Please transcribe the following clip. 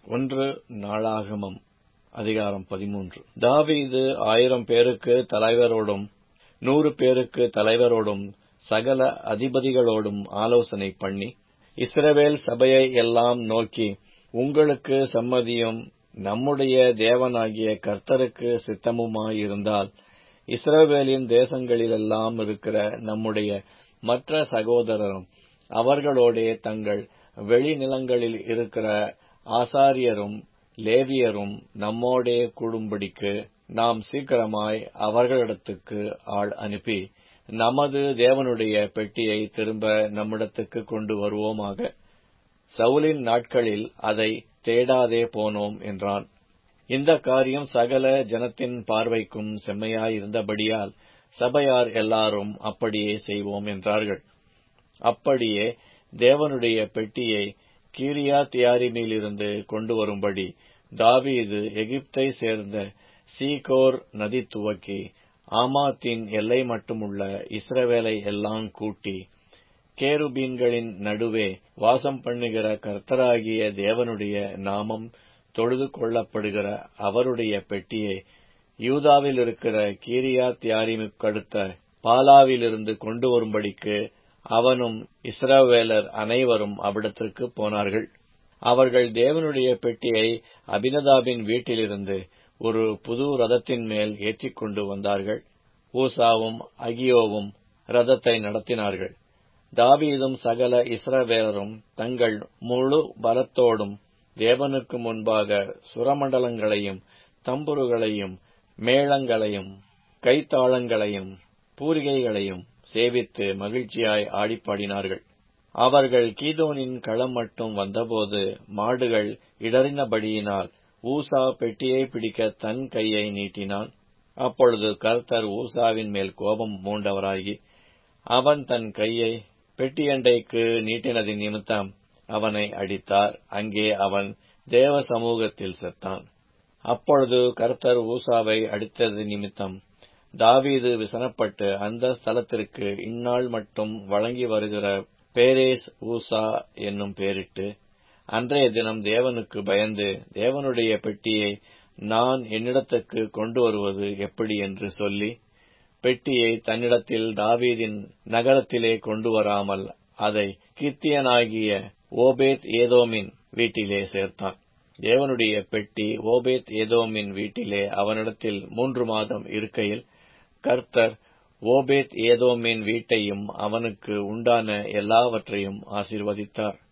ஒன்று நாளாகமம் அதிகாரம் பதிமூன்று தாவீது ஆயிரம் பேருக்கு தலைவரோடும் நூறு பேருக்கு தலைவரோடும் சகல அதிபதிகளோடும் ஆலோசனை பண்ணி இஸ்ரவேல் சபையை எல்லாம் நோக்கி உங்களுக்கு சம்மதியும் நம்முடைய தேவனாகிய கர்த்தருக்கு சித்தமுமாயிருந்தால் இஸ்ரவேலின் தேசங்களிலெல்லாம் இருக்கிற நம்முடைய மற்ற சகோதரரும் அவர்களோடே தங்கள் வெளிநிலங்களில் இருக்கிற ஆசாரியரும் லேவியரும் நம்மோடே கூடும்படிக்கு நாம் சீக்கிரமாய் அவர்களிடத்துக்கு ஆள் அனுப்பி நமது தேவனுடைய பெட்டியை திரும்ப நம்மிடத்துக்கு கொண்டு வருவோமாக சவுலின் நாட்களில் அதை தேடாதே போனோம் என்றான் இந்த காரியம் சகல ஜனத்தின் பார்வைக்கும் செம்மையாயிருந்தபடியால் சபையார் எல்லாரும் அப்படியே செய்வோம் என்றார்கள் அப்படியே தேவனுடைய பெட்டியை கீரியா தியாரிமிலிருந்து கொண்டு வரும்படி தாவீது எகிப்தை சேர்ந்த சீகோர் நதி துவக்கி ஆமாத்தின் எல்லை மட்டுமுள்ள இஸ்ரவேலை எல்லாம் கூட்டி கேருபீன்களின் நடுவே வாசம் பண்ணுகிற கர்த்தராகிய தேவனுடைய நாமம் தொழுது கொள்ளப்படுகிற அவருடைய பெட்டியை யூதாவில் இருக்கிற கீரியா தியாரிமுக்கடுத்த பாலாவிலிருந்து கொண்டு வரும்படிக்கு அவனும் இஸ்ரவேலர் அனைவரும் அவ்விடத்திற்கு போனார்கள் அவர்கள் தேவனுடைய பெட்டியை அபினதாபின் வீட்டிலிருந்து ஒரு புது ரதத்தின் மேல் ஏற்றிக் கொண்டு வந்தார்கள் ஊசாவும் அகியோவும் ரதத்தை நடத்தினார்கள் தாவீதும் சகல இஸ்ரவேலரும் தங்கள் முழு பலத்தோடும் தேவனுக்கு முன்பாக சுரமண்டலங்களையும் தம்புருகளையும் மேளங்களையும் கைத்தாளங்களையும் பூரிகைகளையும் சேவித்து மகிழ்ச்சியாய் ஆடிப்பாடினார்கள் அவர்கள் கீதோனின் களம் மட்டும் வந்தபோது மாடுகள் இடறினபடியினால் ஊசா பெட்டியை பிடிக்க தன் கையை நீட்டினான் அப்பொழுது கர்த்தர் ஊசாவின் மேல் கோபம் மூண்டவராகி அவன் தன் கையை பெட்டியண்டைக்கு நீட்டினதின் நிமித்தம் அவனை அடித்தார் அங்கே அவன் தேவ சமூகத்தில் செத்தான் அப்பொழுது கர்த்தர் ஊசாவை அடித்தது நிமித்தம் தாவீது விசனப்பட்டு அந்த ஸ்தலத்திற்கு இந்நாள் மட்டும் வழங்கி வருகிற பேரேஸ் ஊசா என்னும் பேரிட்டு அன்றைய தினம் தேவனுக்கு பயந்து தேவனுடைய பெட்டியை நான் என்னிடத்துக்கு கொண்டு வருவது எப்படி என்று சொல்லி பெட்டியை தன்னிடத்தில் தாவீதின் நகரத்திலே கொண்டு வராமல் அதை கித்தியனாகிய ஓபேத் ஏதோமின் வீட்டிலே சேர்த்தான் தேவனுடைய பெட்டி ஓபேத் ஏதோமின் வீட்டிலே அவனிடத்தில் மூன்று மாதம் இருக்கையில் கர்த்தர் ஓபேத் ஏதோமின் வீட்டையும் அவனுக்கு உண்டான எல்லாவற்றையும் ஆசீர்வதித்தார்